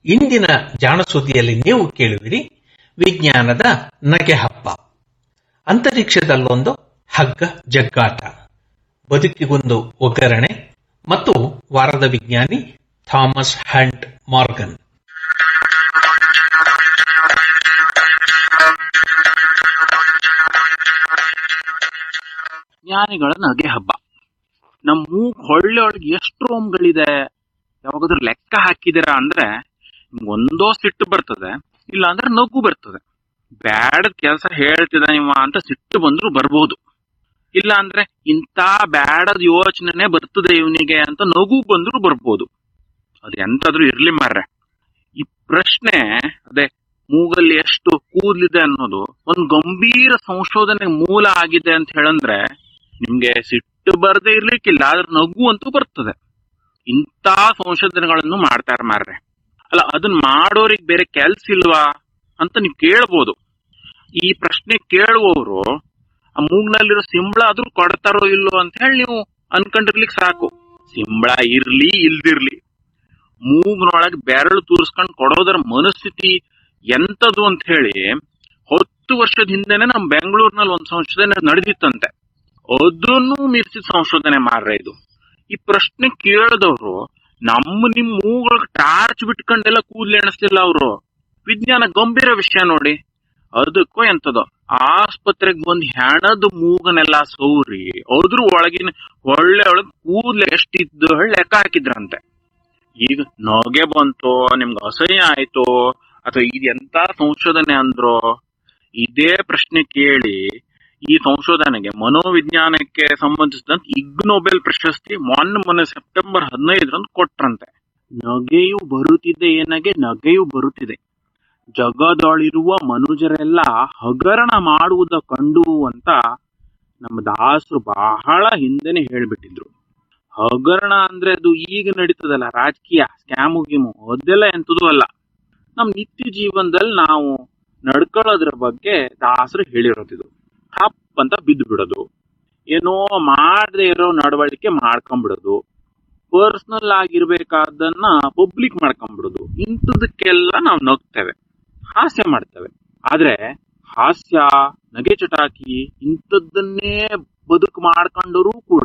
ಇಂದಿನ ಜಾಣಸುದ್ದಿಯಲ್ಲಿ ನೀವು ಕೇಳುವಿರಿ ವಿಜ್ಞಾನದ ನಗೆ ಹಬ್ಬ ಅಂತರಿಕ್ಷದಲ್ಲೊಂದು ಹಗ್ಗ ಜಗ್ಗಾಟ ಬದುಕಿಗೊಂದು ಒಗ್ಗರಣೆ ಮತ್ತು ವಾರದ ವಿಜ್ಞಾನಿ ಥಾಮಸ್ ಹಂಟ್ ಮಾರ್ಗನ್ ಜ್ಞಾನಿಗಳ ನಗೆ ಹಬ್ಬ ನಮ್ ಮೂಗ್ ಹೊಳ್ಳೆ ಒಳಗೆ ಎಷ್ಟು ರೋಮ್ಗಳಿದೆ ಯಾವಾಗಾದ್ರೂ ಲೆಕ್ಕ ಹಾಕಿದಿರಾ ಅಂದ್ರೆ ನಿಮ್ಗ್ ಒಂದೋ ಸಿಟ್ಟು ಬರ್ತದೆ ಇಲ್ಲ ಅಂದ್ರೆ ನಗು ಬರ್ತದೆ ಬ್ಯಾಡದ್ ಕೆಲಸ ಹೇಳ್ತಿದ ನಿಮ್ಮ ಅಂತ ಸಿಟ್ಟು ಬಂದ್ರು ಬರ್ಬೋದು ಇಲ್ಲ ಅಂದ್ರೆ ಇಂಥ ಬ್ಯಾಡದ್ ಯೋಚನೆನೆ ಬರ್ತದೆ ಇವನಿಗೆ ಅಂತ ನಗು ಬಂದ್ರು ಬರ್ಬೋದು ಅದು ಎಂತಾದ್ರೂ ಇರ್ಲಿ ಮಾರ್ರೆ ಈ ಪ್ರಶ್ನೆ ಅದೇ ಮೂಗಲ್ಲಿ ಎಷ್ಟು ಕೂದ್ಲಿದೆ ಅನ್ನೋದು ಒಂದು ಗಂಭೀರ ಸಂಶೋಧನೆ ಮೂಲ ಆಗಿದೆ ಅಂತ ಹೇಳಂದ್ರೆ ನಿಮ್ಗೆ ಸಿಟ್ಟು ಬರದೇ ಇರ್ಲಿಕ್ಕಿಲ್ಲ ಆದ್ರೆ ನಗು ಅಂತೂ ಬರ್ತದೆ ಇಂಥ ಸಂಶೋಧನೆಗಳನ್ನು ಮಾಡ್ತಾರೆ ಮಾರ್ರೆ ಅಲ್ಲ ಅದನ್ನ ಮಾಡೋರಿಗೆ ಬೇರೆ ಕೆಲ್ಸ ಇಲ್ವಾ ಅಂತ ನೀವು ಕೇಳ್ಬೋದು ಈ ಪ್ರಶ್ನೆ ಕೇಳುವವರು ಆ ಮೂಗ್ನಲ್ಲಿರೋ ಸಿಂಬಳ ಆದ್ರೂ ಕೊಡ್ತಾರೋ ಇಲ್ಲೋ ಅಂತ ಹೇಳಿ ನೀವು ಅನ್ಕೊಂಡಿರ್ಲಿಕ್ಕೆ ಸಾಕು ಸಿಂಬಳ ಇರ್ಲಿ ಇಲ್ದಿರ್ಲಿ ಮೂಗ್ನೊಳಗೆ ಬೆರಳು ತೂರಿಸ್ಕೊಂಡು ಕೊಡೋದರ ಮನಸ್ಥಿತಿ ಎಂತದು ಅಂತ ಹೇಳಿ ಹತ್ತು ವರ್ಷದ ಹಿಂದೆನೆ ನಮ್ ಬೆಂಗಳೂರಿನಲ್ಲಿ ಒಂದು ಸಂಶೋಧನೆ ನಡೆದಿತ್ತಂತೆ ಅದನ್ನು ಮೀರಿಸಿದ ಸಂಶೋಧನೆ ಮಾರ್ರೆ ಇದು ಈ ಪ್ರಶ್ನೆ ಕೇಳಿದವರು ನಮ್ಮ ನಿಮ್ ಮೂಗಳಿಗೆ ಟಾರ್ಚ್ ಬಿಟ್ಕೊಂಡೆಲ್ಲ ಕೂದ್ಲು ಎಣಿಸ್ತಿಲ್ಲ ಅವರು ವಿಜ್ಞಾನ ಗಂಭೀರ ವಿಷಯ ನೋಡಿ ಅದಕ್ಕೋ ಎಂತದೋ ಆಸ್ಪತ್ರೆಗೆ ಬಂದ್ ಹೆಣದ ಮೂಗನೆಲ್ಲ ಸೌರಿ ಅದ್ರ ಒಳಗಿನ ಒಳ್ಳೆ ಒಳಗ್ ಕೂದ್ಲು ಎಷ್ಟಿದ್ದು ಹೇಳಿ ಲೆಕ್ಕ ಹಾಕಿದ್ರಂತೆ ಈಗ ನಗೆ ಬಂತೋ ನಿಮ್ಗೆ ಅಸಹ್ಯ ಆಯ್ತೋ ಅಥವಾ ಇದು ಎಂತ ಸಂಶೋಧನೆ ಅಂದ್ರೋ ಇದೇ ಪ್ರಶ್ನೆ ಕೇಳಿ ಈ ಸಂಶೋಧನೆಗೆ ಮನೋವಿಜ್ಞಾನಕ್ಕೆ ಸಂಬಂಧಿಸಿದಂತೆ ಇಗ್ ನೊಬೆಲ್ ಪ್ರಶಸ್ತಿ ಮೊನ್ನೆ ಮೊನ್ನೆ ಸೆಪ್ಟೆಂಬರ್ ಹದಿನೈದರಂದು ಕೊಟ್ರಂತೆ ನಗೆಯು ಬರುತ್ತಿದೆ ಏನಗೆ ನಗೆಯು ಬರುತ್ತಿದೆ ಜಗದೊಳಿರುವ ಮನುಜರೆಲ್ಲ ಹಗರಣ ಮಾಡುವುದ ಕಂಡು ಅಂತ ನಮ್ಮ ದಾಸರು ಬಹಳ ಹಿಂದೆನೆ ಹೇಳ್ಬಿಟ್ಟಿದ್ರು ಹಗರಣ ಅಂದ್ರೆ ಅದು ಈಗ ನಡೀತದಲ್ಲ ರಾಜಕೀಯ ಸ್ಕ್ಯಾಮು ಗೀಮು ಅದೆಲ್ಲ ಎಂತದೂ ಅಲ್ಲ ನಮ್ ನಿತ್ಯ ಜೀವನದಲ್ಲಿ ನಾವು ನಡ್ಕೊಳ್ಳೋದ್ರ ಬಗ್ಗೆ ದಾಸರು ಹೇಳಿರೋದಿದು ತಪ್ ಅಂತ ಬಿದ್ದು ಬಿಡೋದು ಏನೋ ಮಾಡದೆ ಇರೋ ನಡವಳಿಕೆ ಮಾಡ್ಕೊಂಡ್ಬಿಡೋದು ಪರ್ಸನಲ್ ಆಗಿರ್ಬೇಕಾದನ್ನ ಪಬ್ಲಿಕ್ ಮಾಡ್ಕೊಂಡ್ಬಿಡೋದು ಇಂಥದಕ್ಕೆಲ್ಲ ನಾವು ನಗ್ತೇವೆ ಹಾಸ್ಯ ಮಾಡ್ತೇವೆ ಆದ್ರೆ ಹಾಸ್ಯ ನಗೆ ಚಟಾಕಿ ಇಂಥದ್ದನ್ನೇ ಬದುಕು ಮಾಡ್ಕೊಂಡರೂ ಕೂಡ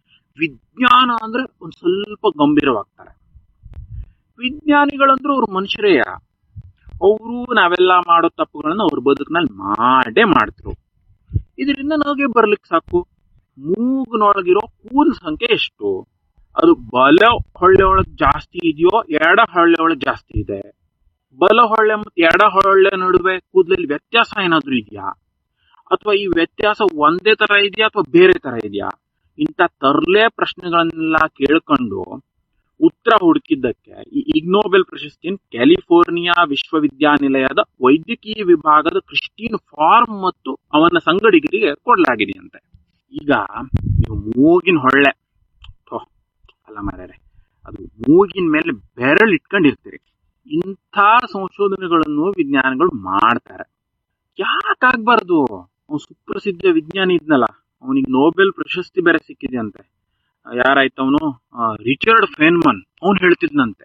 ವಿಜ್ಞಾನ ಅಂದ್ರೆ ಒಂದ್ ಸ್ವಲ್ಪ ಗಂಭೀರವಾಗ್ತಾರೆ ವಿಜ್ಞಾನಿಗಳಂದ್ರು ಅವ್ರು ಮನುಷ್ಯರೇಯ ಅವರು ನಾವೆಲ್ಲ ಮಾಡೋ ತಪ್ಪುಗಳನ್ನ ಅವ್ರ ಬದುಕಿನಲ್ಲಿ ಮಾಡೇ ಮಾಡ್ತಿರು ಇದರಿಂದ ನಮಗೆ ಬರ್ಲಿಕ್ಕೆ ಸಾಕು ಮೂಗಿನೊಳಗಿರೋ ಕೂದಲ ಸಂಖ್ಯೆ ಎಷ್ಟು ಅದು ಬಲ ಹೊಳ್ಳೆ ಒಳಗ್ ಜಾಸ್ತಿ ಇದೆಯೋ ಎಡ ಹೊಳ್ಳೆ ಒಳಗ್ ಜಾಸ್ತಿ ಇದೆ ಬಲ ಹೊಳ್ಳೆ ಮತ್ತು ಎಡ ಹೊಳ್ಳೆ ನಡುವೆ ಕೂದಲಲ್ಲಿ ವ್ಯತ್ಯಾಸ ಏನಾದ್ರೂ ಇದೆಯಾ ಅಥವಾ ಈ ವ್ಯತ್ಯಾಸ ಒಂದೇ ತರ ಇದೆಯಾ ಅಥವಾ ಬೇರೆ ತರ ಇದೆಯಾ ಇಂಥ ತರ್ಲೆ ಪ್ರಶ್ನೆಗಳನ್ನೆಲ್ಲ ಕೇಳ್ಕೊಂಡು ಉತ್ತರ ಹುಡುಕಿದ್ದಕ್ಕೆ ಈ ಇಗ್ನೋಬೆಲ್ ಪ್ರಶಸ್ತಿನ ಕ್ಯಾಲಿಫೋರ್ನಿಯಾ ವಿಶ್ವವಿದ್ಯಾನಿಲಯದ ವೈದ್ಯಕೀಯ ವಿಭಾಗದ ಕ್ರಿಸ್ಟಿನ್ ಫಾರ್ಮ್ ಮತ್ತು ಅವನ ಸಂಗಡಿಗರಿಗೆ ಕೊಡಲಾಗಿದೆಯಂತೆ ಈಗ ನೀವು ಮೂಗಿನ ಹೊಳ್ಳೆ ಥೋ, ಅಲ್ಲ ಮಾರ್ಯಾರೆ ಅದು ಮೂಗಿನ ಮೇಲೆ ಬೆರಳು ಇಟ್ಕೊಂಡಿರ್ತೀರಿ ಇಂಥ ಸಂಶೋಧನೆಗಳನ್ನು ವಿಜ್ಞಾನಿಗಳು ಮಾಡ್ತಾರೆ ಯಾಕಾಗ್ಬಾರ್ದು ಅವ್ನು ಸುಪ್ರಸಿದ್ಧ ವಿಜ್ಞಾನಿ ಇದ್ನಲ್ಲ ಅವನಿಗೆ ನೋಬೆಲ್ ಪ್ರಶಸ್ತಿ ಬೇರೆ ಸಿಕ್ಕಿದೆಯಂತೆ ಯಾರಾಯ್ತವನು ರಿಚರ್ಡ್ ಫೇನ್ಮನ್ ಅವನು ಹೇಳ್ತಿದ್ನಂತೆ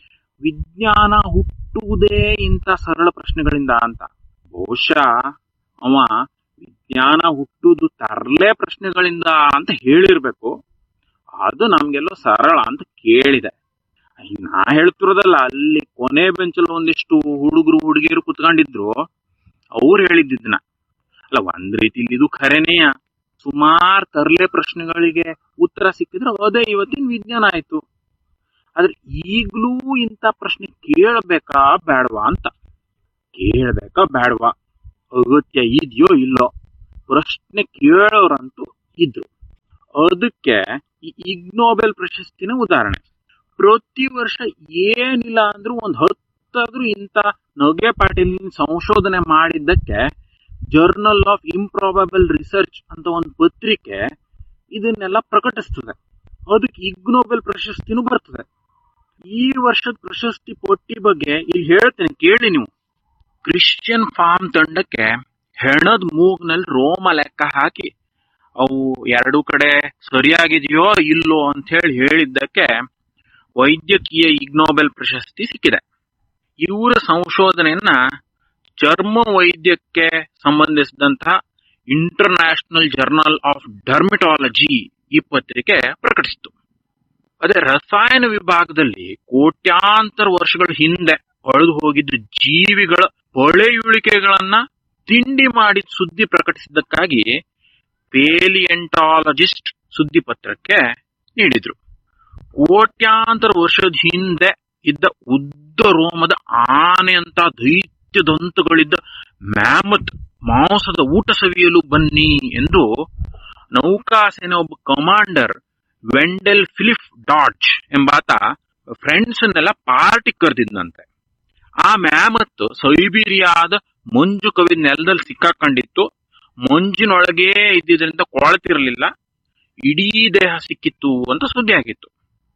ವಿಜ್ಞಾನ ಹುಟ್ಟುವುದೇ ಇಂಥ ಸರಳ ಪ್ರಶ್ನೆಗಳಿಂದ ಅಂತ ಬಹುಶಃ ಅವ ವಿಜ್ಞಾನ ಹುಟ್ಟುವುದು ತರಲೆ ಪ್ರಶ್ನೆಗಳಿಂದ ಅಂತ ಹೇಳಿರ್ಬೇಕು ಅದು ನಮ್ಗೆಲ್ಲೋ ಸರಳ ಅಂತ ಕೇಳಿದೆ ಈಗ ನಾ ಹೇಳ್ತಿರೋದಲ್ಲ ಅಲ್ಲಿ ಕೊನೆ ಬೆಂಚಲ್ಲಿ ಒಂದಿಷ್ಟು ಹುಡುಗರು ಹುಡುಗಿಯರು ಕುತ್ಕೊಂಡಿದ್ರು ಅವ್ರು ಹೇಳಿದ್ದಿದ್ನ ಅಲ್ಲ ಒಂದ್ ರೀತಿಲಿ ಇದು ಖರೇನೆಯ ಸುಮಾರು ತರ್ಲೆ ಪ್ರಶ್ನೆಗಳಿಗೆ ಉತ್ತರ ಸಿಕ್ಕಿದ್ರೆ ಅದೇ ಇವತ್ತಿನ ವಿಜ್ಞಾನ ಆಯ್ತು ಆದ್ರೆ ಈಗ್ಲೂ ಇಂಥ ಪ್ರಶ್ನೆ ಕೇಳಬೇಕಾ ಬೇಡವಾ ಅಂತ ಕೇಳಬೇಕಾ ಬೇಡವಾ ಅಗತ್ಯ ಇದೆಯೋ ಇಲ್ಲೋ ಪ್ರಶ್ನೆ ಕೇಳೋರಂತೂ ಇದ್ರು ಅದಕ್ಕೆ ಈ ಇಗ್ನೋಬೆಲ್ ಪ್ರಶಸ್ತಿನ ಉದಾಹರಣೆ ಪ್ರತಿ ವರ್ಷ ಏನಿಲ್ಲ ಅಂದ್ರೂ ಒಂದ್ ಹತ್ತಾದ್ರೂ ಇಂಥ ನಗೆ ಪಾಟೀಲ್ ಸಂಶೋಧನೆ ಮಾಡಿದ್ದಕ್ಕೆ ಜರ್ನಲ್ ಆಫ್ ಇಂಪ್ರಾಬಬಲ್ ರಿಸರ್ಚ್ ಅಂತ ಒಂದು ಪತ್ರಿಕೆ ಇದನ್ನೆಲ್ಲ ಪ್ರಕಟಿಸ್ತದೆ ಅದಕ್ಕೆ ಇಗ್ನೋಬೆಲ್ ಪ್ರಶಸ್ತಿನೂ ಬರ್ತದೆ ಈ ವರ್ಷದ ಪ್ರಶಸ್ತಿ ಪಟ್ಟಿ ಬಗ್ಗೆ ಇಲ್ಲಿ ಹೇಳ್ತೇನೆ ಕೇಳಿ ನೀವು ಕ್ರಿಶ್ಚಿಯನ್ ಫಾರ್ಮ್ ತಂಡಕ್ಕೆ ಹೆಣದ ಮೂಗ್ನಲ್ಲಿ ರೋಮ ಲೆಕ್ಕ ಹಾಕಿ ಅವು ಎರಡು ಕಡೆ ಸರಿಯಾಗಿದೆಯೋ ಇಲ್ಲೋ ಅಂತ ಹೇಳಿ ಹೇಳಿದ್ದಕ್ಕೆ ವೈದ್ಯಕೀಯ ಇಗ್ನೋಬೆಲ್ ಪ್ರಶಸ್ತಿ ಸಿಕ್ಕಿದೆ ಇವರ ಸಂಶೋಧನೆಯನ್ನ ಚರ್ಮ ವೈದ್ಯಕ್ಕೆ ಸಂಬಂಧಿಸಿದಂತಹ ಇಂಟರ್ನ್ಯಾಷನಲ್ ಜರ್ನಲ್ ಆಫ್ ಡರ್ಮಿಟಾಲಜಿ ಈ ಪತ್ರಿಕೆ ಪ್ರಕಟಿಸಿತು ಅದೇ ರಸಾಯನ ವಿಭಾಗದಲ್ಲಿ ಕೋಟ್ಯಾಂತರ ವರ್ಷಗಳ ಹಿಂದೆ ಅಳಿದು ಹೋಗಿದ್ದ ಜೀವಿಗಳ ಪಳೆಯುಳಿಕೆಗಳನ್ನ ತಿಂಡಿ ಮಾಡಿ ಸುದ್ದಿ ಪ್ರಕಟಿಸಿದ್ದಕ್ಕಾಗಿ ಪೇಲಿಯಂಟಾಲಜಿಸ್ಟ್ ಸುದ್ದಿ ಪತ್ರಕ್ಕೆ ನೀಡಿದ್ರು ಕೋಟ್ಯಾಂತರ ವರ್ಷದ ಹಿಂದೆ ಇದ್ದ ಉದ್ದ ರೋಮದ ಆನೆ ಅಂತ ದೈತ್ಯ ದಂತಗಳಿದ್ದ ಮ್ಯಾಮತ್ ಮಾಂಸದ ಊಟ ಸವಿಯಲು ಬನ್ನಿ ಎಂದು ನೌಕಾಸೇನೆ ಒಬ್ಬ ಕಮಾಂಡರ್ ವೆಂಡೆಲ್ ಫಿಲಿಪ್ ಡಾಡ್ಜ್ ಎಂಬಾತ ಫ್ರೆಂಡ್ಸ್ ಅನ್ನೆಲ್ಲ ಪಾರ್ಟಿ ಕರೆದಿದ್ನಂತೆ ಆ ಮ್ಯಾಮತ್ ಸೈಬೀರಿಯಾದ ಮಂಜು ಕವಿ ನೆಲದಲ್ಲಿ ಸಿಕ್ಕಾಕೊಂಡಿತ್ತು ಮಂಜಿನೊಳಗೆ ಇದ್ದಿದ್ರಿಂದ ಕೊಳತಿರ್ಲಿಲ್ಲ ಇಡೀ ದೇಹ ಸಿಕ್ಕಿತ್ತು ಅಂತ ಸುದ್ದಿ ಆಗಿತ್ತು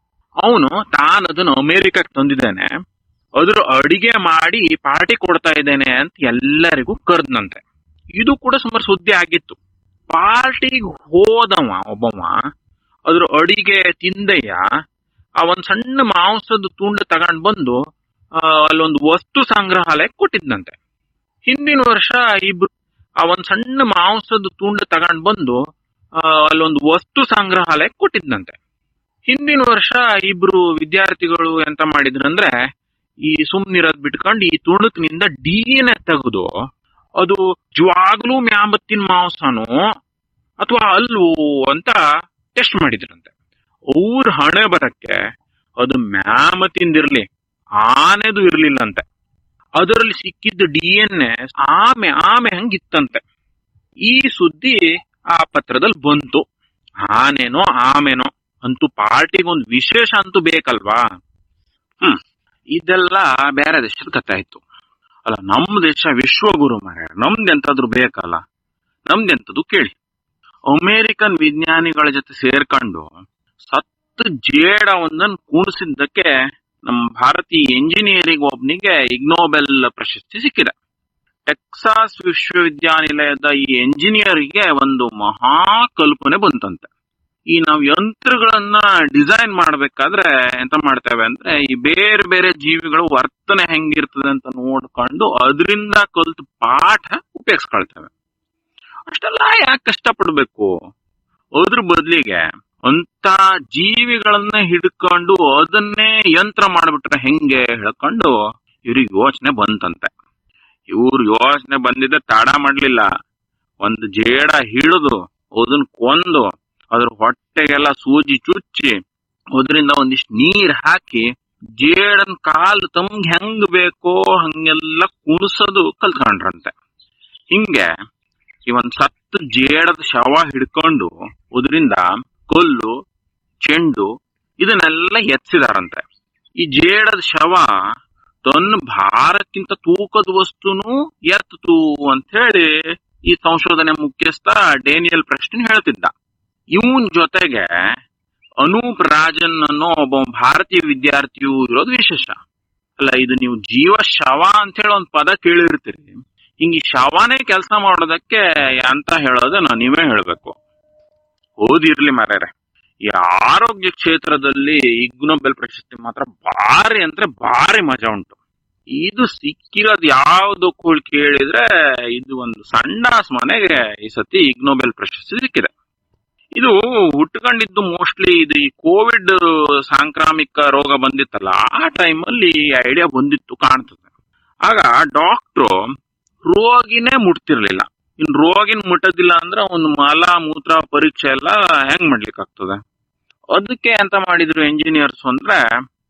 ಅವನು ತಾನು ಅದನ್ನು ಅಮೆರಿಕಕ್ಕೆ ತಂದಿದ್ದಾನೆ ಅದ್ರ ಅಡಿಗೆ ಮಾಡಿ ಪಾರ್ಟಿ ಕೊಡ್ತಾ ಇದ್ದೇನೆ ಅಂತ ಎಲ್ಲರಿಗೂ ಕರ್ದ್ನಂತೆ ಇದು ಕೂಡ ಸುಮಾರು ಸುದ್ದಿ ಆಗಿತ್ತು ಪಾರ್ಟಿಗೆ ಹೋದವ ಒಬ್ಬವ ಅದ್ರ ಅಡಿಗೆ ತಿಂದಯ್ಯ ಆ ಒಂದ್ ಸಣ್ಣ ಮಾಂಸದ ತುಂಡು ತಗೊಂಡ್ ಬಂದು ಆ, ಅಲ್ಲೊಂದು ವಸ್ತು ಸಂಗ್ರಹಾಲಯಕ್ಕೆ ಕೊಟ್ಟಿದ್ನಂತೆ ಹಿಂದಿನ ವರ್ಷ ಇಬ್ರು ಆ ಒಂದ್ ಸಣ್ಣ ಮಾಂಸದ ತುಂಡು ತಗೊಂಡ್ ಬಂದು ಆ, ಅಲ್ಲೊಂದು ವಸ್ತು ಸಂಗ್ರಹಾಲಯಕ್ಕೆ ಕೊಟ್ಟಿದ್ನಂತೆ ಹಿಂದಿನ ವರ್ಷ ಇಬ್ರು ವಿದ್ಯಾರ್ಥಿಗಳು ಎಂತ ಮಾಡಿದ್ರಂದ್ರೆ ಈ ಸುಮ್ನಿರೋದ್ ಬಿಟ್ಕೊಂಡು ಈ ತುಣುಕ್ನಿಂದ ಡಿ ಎನ್ ಎ ತೆಗೆದು ಅದು ಜವಾಗ್ಲೂ ಮ್ಯಾಂಬತ್ತಿನ ಮಾಂಸನೋ ಅಥವಾ ಅಲ್ವೋ ಅಂತ ಟೆಸ್ಟ್ ಮಾಡಿದ್ರಂತೆ ಅವ್ರ ಹಣೆ ಬರಕ್ಕೆ ಅದು ಮ್ಯಾಮತಿಂದಿರ್ಲಿ ಆನೆದು ಇರ್ಲಿಲ್ಲಂತೆ ಅದರಲ್ಲಿ ಸಿಕ್ಕಿದ್ದ ಡಿ ಎನ್ ಎ ಆಮೆ ಆಮೆ ಹಂಗಿತ್ತಂತೆ ಈ ಸುದ್ದಿ ಆ ಪತ್ರದಲ್ಲಿ ಬಂತು ಆನೆನೋ ಆಮೆನೋ ಅಂತೂ ಪಾರ್ಟಿಗೆ ಒಂದು ವಿಶೇಷ ಅಂತೂ ಬೇಕಲ್ವಾ ಹ್ಮ್ ಇದೆಲ್ಲ ಬೇರೆ ದೇಶದ ಕಥೆ ಆಯ್ತು ಅಲ್ಲ ನಮ್ ದೇಶ ವಿಶ್ವಗುರು ಮಾರ ನಮ್ದೆಂತಾದ್ರೂ ಬೇಕಲ್ಲ ನಮ್ದೆಂತದು ಕೇಳಿ ಅಮೇರಿಕನ್ ವಿಜ್ಞಾನಿಗಳ ಜೊತೆ ಸೇರ್ಕೊಂಡು ಸತ್ತು ಜೇಡ ಒಂದನ್ನು ಕೂಡಿಸಿದ್ದಕ್ಕೆ ನಮ್ಮ ಭಾರತೀಯ ಇಂಜಿನಿಯರಿಂಗ್ ಒಬ್ನಿಗೆ ಇಗ್ನೋಬೆಲ್ ಪ್ರಶಸ್ತಿ ಸಿಕ್ಕಿದೆ ಟೆಕ್ಸಾಸ್ ವಿಶ್ವವಿದ್ಯಾನಿಲಯದ ಈ ಎಂಜಿನಿಯರಿಗೆ ಒಂದು ಮಹಾ ಕಲ್ಪನೆ ಬಂತಂತೆ ಈ ನಾವು ಯಂತ್ರಗಳನ್ನ ಡಿಸೈನ್ ಮಾಡ್ಬೇಕಾದ್ರೆ ಎಂತ ಮಾಡ್ತೇವೆ ಅಂದ್ರೆ ಈ ಬೇರೆ ಬೇರೆ ಜೀವಿಗಳ ವರ್ತನೆ ಹೆಂಗಿರ್ತದೆ ಅಂತ ನೋಡ್ಕೊಂಡು ಅದರಿಂದ ಕಲ್ತು ಪಾಠ ಉಪಯೋಗಿಸ್ಕೊಳ್ತೇವೆ ಅಷ್ಟೆಲ್ಲ ಯಾಕೆ ಕಷ್ಟಪಡ್ಬೇಕು ಅದ್ರ ಬದ್ಲಿಗೆ ಅಂತ ಜೀವಿಗಳನ್ನ ಹಿಡ್ಕೊಂಡು ಅದನ್ನೇ ಯಂತ್ರ ಮಾಡ್ಬಿಟ್ರೆ ಹೆಂಗೆ ಹೇಳ್ಕೊಂಡು ಇವ್ರಿಗೆ ಯೋಚನೆ ಬಂತಂತೆ ಇವ್ರ ಯೋಚನೆ ಬಂದಿದ್ದೆ ತಡ ಮಾಡ್ಲಿಲ್ಲ ಒಂದು ಜೇಡ ಹಿಡಿದು ಅದನ್ನ ಕೊಂದು ಅದ್ರ ಹೊಟ್ಟೆಗೆಲ್ಲ ಸೂಜಿ ಚುಚ್ಚಿ ಅದರಿಂದ ಒಂದಿಷ್ಟು ನೀರ್ ಹಾಕಿ ಜೇಡನ್ ಕಾಲು ತಮ್ಗೆ ಹೆಂಗ್ ಬೇಕೋ ಹಂಗೆಲ್ಲ ಕುಣಿಸೋದು ಕಲ್ತ್ಕೊಂಡ್ರಂತೆ ಹಿಂಗೆ ಈ ಒಂದ್ ಸತ್ತು ಜೇಡದ ಶವ ಹಿಡ್ಕೊಂಡು ಅದರಿಂದ ಕಲ್ಲು ಚೆಂಡು ಇದನ್ನೆಲ್ಲ ಎತ್ಸಿದಾರಂತೆ ಈ ಜೇಡದ ಶವ ತನ್ನ ಭಾರಕ್ಕಿಂತ ತೂಕದ ವಸ್ತುನು ಎತ್ತಿತು ಅಂತ ಹೇಳಿ ಈ ಸಂಶೋಧನೆ ಮುಖ್ಯಸ್ಥ ಡೇನಿಯಲ್ ಪ್ರೆಸ್ಟಿನ್ ಹೇಳ್ತಿದ್ದ ಇವನ್ ಜೊತೆಗೆ ಅನೂಪ್ ರಾಜನ್ ಅನ್ನೋ ಒಬ್ಬ ಭಾರತೀಯ ವಿದ್ಯಾರ್ಥಿಯು ಇರೋದು ವಿಶೇಷ ಅಲ್ಲ ಇದು ನೀವು ಜೀವ ಶವ ಅಂತ ಹೇಳಿ ಒಂದ್ ಪದ ಕೇಳಿರ್ತೀರಿ ಹಿಂಗ್ ಈ ಶವನೇ ಕೆಲಸ ಮಾಡೋದಕ್ಕೆ ಅಂತ ಹೇಳೋದನ್ನ ನೀವೇ ಹೇಳ್ಬೇಕು ಓದಿರ್ಲಿ ಮಾರ್ಯಾರೆ ಈ ಆರೋಗ್ಯ ಕ್ಷೇತ್ರದಲ್ಲಿ ಇಗ್ನೋಬೆಲ್ ಪ್ರಶಸ್ತಿ ಮಾತ್ರ ಭಾರಿ ಅಂದ್ರೆ ಭಾರಿ ಮಜಾ ಉಂಟು ಇದು ಸಿಕ್ಕಿರೋದು ಯಾವ್ದು ಕೂಳ್ ಕೇಳಿದ್ರೆ ಇದು ಒಂದು ಸಣ್ಣ ಮನೆಗೆ ಈ ಸತಿ ಇಗ್ನೋಬೆಲ್ ಪ್ರಶಸ್ತಿ ಸಿಕ್ಕಿದೆ ಇದು ಹುಟ್ಕೊಂಡಿದ್ದು ಮೋಸ್ಟ್ಲಿ ಇದು ಈ ಕೋವಿಡ್ ಸಾಂಕ್ರಾಮಿಕ ರೋಗ ಬಂದಿತ್ತಲ್ಲ ಆ ಟೈಮಲ್ಲಿ ಐಡಿಯಾ ಬಂದಿತ್ತು ಕಾಣ್ತದೆ ಆಗ ಡಾಕ್ಟ್ರು ರೋಗಿನೇ ಮುಟ್ತಿರ್ಲಿಲ್ಲ ಇನ್ ರೋಗಿನ ಮುಟ್ಟೋದಿಲ್ಲ ಅಂದ್ರೆ ಒಂದು ಮಲ ಮೂತ್ರ ಪರೀಕ್ಷೆ ಎಲ್ಲ ಹೆಂಗ್ ಮಾಡ್ಲಿಕ್ಕೆ ಆಗ್ತದೆ ಅದಕ್ಕೆ ಎಂತ ಮಾಡಿದ್ರು ಎಂಜಿನಿಯರ್ಸ್ ಅಂದ್ರೆ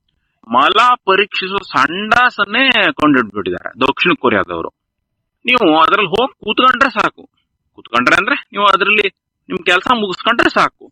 ಮಲ ಪರೀಕ್ಷಿಸೋ ಸಂಡಾಸನ್ನೇ ಕೊಂಡಿಡ್ಬಿಟ್ಟಿದ್ದಾರೆ ದಕ್ಷಿಣ ಕೊರಿಯಾದವರು ನೀವು ಅದ್ರಲ್ಲಿ ಹೋಗಿ ಕೂತ್ಕೊಂಡ್ರೆ ಸಾಕು ಕೂತ್ಕೊಂಡ್ರೆ ಅಂದ್ರೆ ನೀವು ಅದರಲ್ಲಿ ನಿಮ್ ಕೆಲಸ ಮುಗಿಸ್ಕೊಂಡ್ರೆ ಸಾಕು